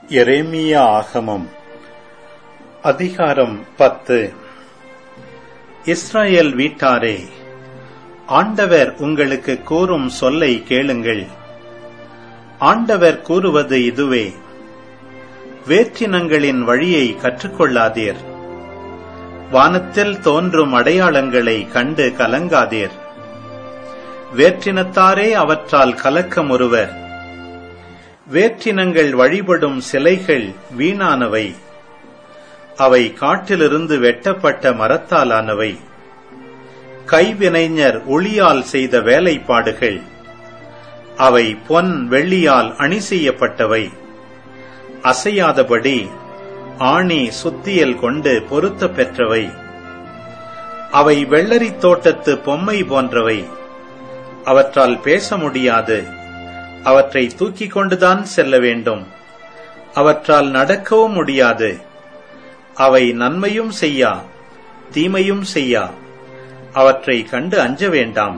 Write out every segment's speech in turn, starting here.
எரேமியா ஆகமம் அதிகாரம் பத்து இஸ்ராயேல் வீட்டாரே ஆண்டவர் உங்களுக்கு கூறும் சொல்லை கேளுங்கள் ஆண்டவர் கூறுவது இதுவே வேற்றினங்களின் வழியை கற்றுக்கொள்ளாதீர் வானத்தில் தோன்றும் அடையாளங்களை கண்டு கலங்காதீர் வேற்றினத்தாரே அவற்றால் கலக்கமுறுவர் வேற்றினங்கள் வழிபடும் சிலைகள் வீணானவை அவை காட்டிலிருந்து வெட்டப்பட்ட மரத்தாலானவை கைவினைஞர் ஒளியால் செய்த வேலைப்பாடுகள் அவை பொன் வெள்ளியால் அணி செய்யப்பட்டவை அசையாதபடி ஆணி சுத்தியல் கொண்டு பொருத்த பெற்றவை அவை வெள்ளரித் தோட்டத்து பொம்மை போன்றவை அவற்றால் பேச முடியாது அவற்றை தூக்கிக் கொண்டுதான் செல்ல வேண்டும் அவற்றால் நடக்கவும் முடியாது அவை நன்மையும் செய்யா தீமையும் செய்யா அவற்றை கண்டு அஞ்ச வேண்டாம்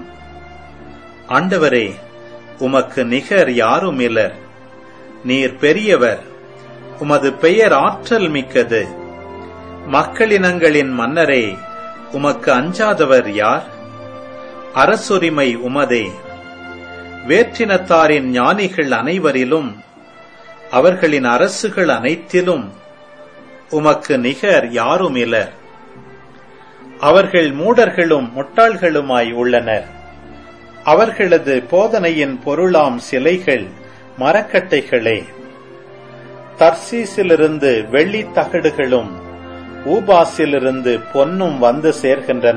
ஆண்டவரே உமக்கு நிகர் யாரும் இலர் நீர் பெரியவர் உமது பெயர் ஆற்றல் மிக்கது மக்களினங்களின் மன்னரே உமக்கு அஞ்சாதவர் யார் அரசுரிமை உமதே வேற்றினத்தாரின் ஞானிகள் அனைவரிலும் அவர்களின் அரசுகள் அனைத்திலும் உமக்கு நிகர் யாரும் இலர் அவர்கள் மூடர்களும் முட்டாள்களுமாய் உள்ளனர் அவர்களது போதனையின் பொருளாம் சிலைகள் மரக்கட்டைகளே தர்சீசிலிருந்து வெள்ளித் தகடுகளும் ஊபாசிலிருந்து பொன்னும் வந்து சேர்கின்றன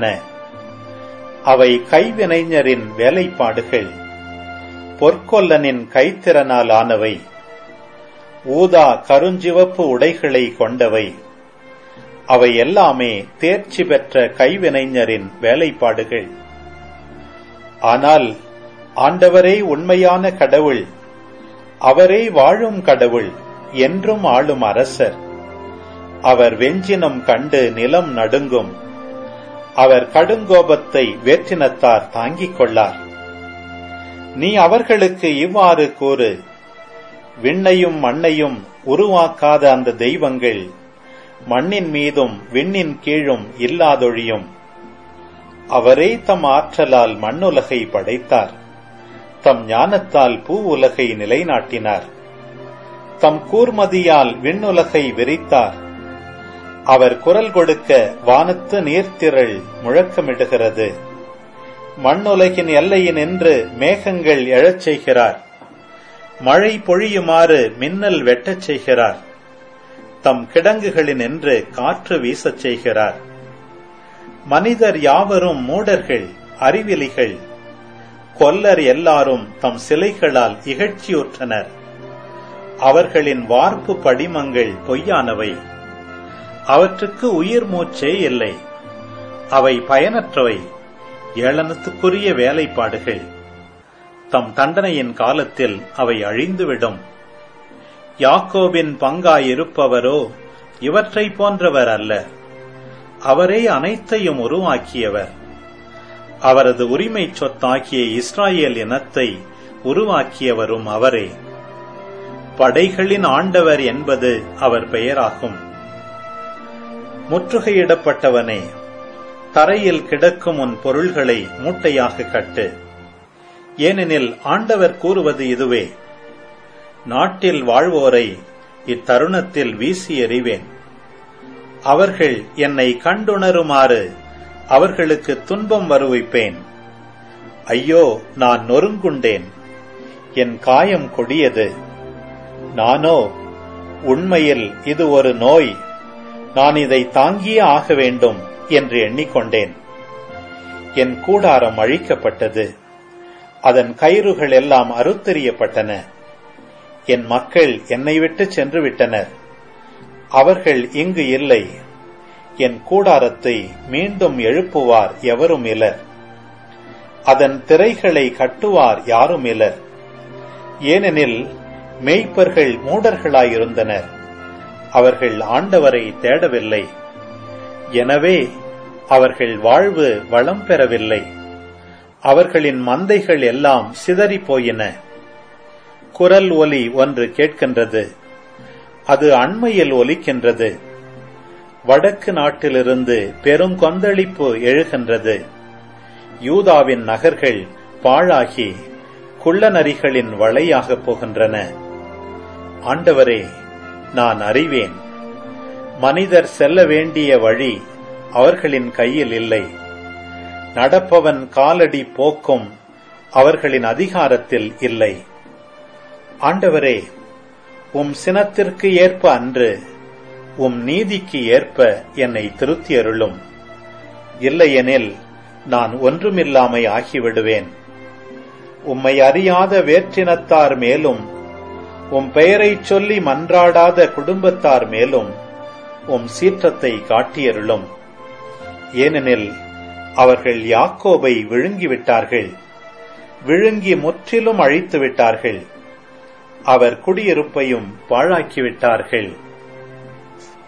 அவை கைவினைஞரின் வேலைப்பாடுகள் பொற்கொல்லனின் கைத்திறனால் ஆனவை ஊதா கருஞ்சிவப்பு உடைகளை கொண்டவை அவை எல்லாமே தேர்ச்சி பெற்ற கைவினைஞரின் வேலைப்பாடுகள் ஆனால் ஆண்டவரே உண்மையான கடவுள் அவரே வாழும் கடவுள் என்றும் ஆளும் அரசர் அவர் வெஞ்சினம் கண்டு நிலம் நடுங்கும் அவர் கடுங்கோபத்தை வேற்றினத்தார் தாங்கிக் கொள்ளார் நீ அவர்களுக்கு இவ்வாறு கூறு விண்ணையும் மண்ணையும் உருவாக்காத அந்த தெய்வங்கள் மண்ணின் மீதும் விண்ணின் கீழும் இல்லாதொழியும் அவரே தம் ஆற்றலால் மண்ணுலகை படைத்தார் தம் ஞானத்தால் பூ உலகை நிலைநாட்டினார் தம் கூர்மதியால் விண்ணுலகை விரித்தார் அவர் குரல் கொடுக்க வானத்து நீர்த்திரள் முழக்கமிடுகிறது மண்ணுலகின் எல்லையின் என்று மேகங்கள் எழச் செய்கிறார் மழை பொழியுமாறு மின்னல் வெட்டச் செய்கிறார் தம் கிடங்குகளின் என்று காற்று வீசச் செய்கிறார் மனிதர் யாவரும் மூடர்கள் அறிவிலிகள் கொல்லர் எல்லாரும் தம் சிலைகளால் இகழ்ச்சியுற்றனர் அவர்களின் வார்ப்பு படிமங்கள் பொய்யானவை அவற்றுக்கு உயிர் மூச்சே இல்லை அவை பயனற்றவை ஏளனத்துக்குரிய வேலைப்பாடுகள் தம் தண்டனையின் காலத்தில் அவை அழிந்துவிடும் யாக்கோபின் பங்காயிருப்பவரோ இவற்றை போன்றவர் அல்ல அவரே அனைத்தையும் உருவாக்கியவர் அவரது உரிமை சொத்தாக்கிய இஸ்ராயேல் இனத்தை உருவாக்கியவரும் அவரே படைகளின் ஆண்டவர் என்பது அவர் பெயராகும் முற்றுகையிடப்பட்டவனே தரையில் கிடக்கும் உன் பொருள்களை மூட்டையாக கட்டு ஏனெனில் ஆண்டவர் கூறுவது இதுவே நாட்டில் வாழ்வோரை இத்தருணத்தில் வீசி எறிவேன் அவர்கள் என்னை கண்டுணருமாறு அவர்களுக்கு துன்பம் வருவிப்பேன் ஐயோ நான் நொறுங்குண்டேன் என் காயம் கொடியது நானோ உண்மையில் இது ஒரு நோய் நான் இதை தாங்கியே ஆக வேண்டும் என்று எண்ணிக்கொண்டேன் என் கூடாரம் அழிக்கப்பட்டது அதன் கயிறுகள் எல்லாம் அறுத்தெறியப்பட்டன என் மக்கள் என்னை விட்டு சென்று விட்டனர் அவர்கள் இங்கு இல்லை என் கூடாரத்தை மீண்டும் எழுப்புவார் எவரும் இலர் அதன் திரைகளை கட்டுவார் யாரும் இலர் ஏனெனில் மேய்ப்பர்கள் மூடர்களாயிருந்தனர் அவர்கள் ஆண்டவரை தேடவில்லை எனவே அவர்கள் வாழ்வு வளம் பெறவில்லை அவர்களின் மந்தைகள் எல்லாம் சிதறிப் போயின குரல் ஒலி ஒன்று கேட்கின்றது அது அண்மையில் ஒலிக்கின்றது வடக்கு நாட்டிலிருந்து பெருங்கொந்தளிப்பு எழுகின்றது யூதாவின் நகர்கள் பாழாகி குள்ளநரிகளின் வளையாகப் போகின்றன ஆண்டவரே நான் அறிவேன் மனிதர் செல்ல வேண்டிய வழி அவர்களின் கையில் இல்லை நடப்பவன் காலடி போக்கும் அவர்களின் அதிகாரத்தில் இல்லை ஆண்டவரே உம் சினத்திற்கு ஏற்ப அன்று உம் நீதிக்கு ஏற்ப என்னை திருத்தியருளும் இல்லையெனில் நான் ஒன்றுமில்லாமை ஆகிவிடுவேன் உம்மை அறியாத வேற்றினத்தார் மேலும் உம் பெயரைச் சொல்லி மன்றாடாத குடும்பத்தார் மேலும் உம் சீற்றத்தை காட்டியருளும் ஏனெனில் அவர்கள் யாக்கோபை விழுங்கிவிட்டார்கள் விழுங்கி முற்றிலும் அழித்து விட்டார்கள் அவர் குடியிருப்பையும் பாழாக்கிவிட்டார்கள்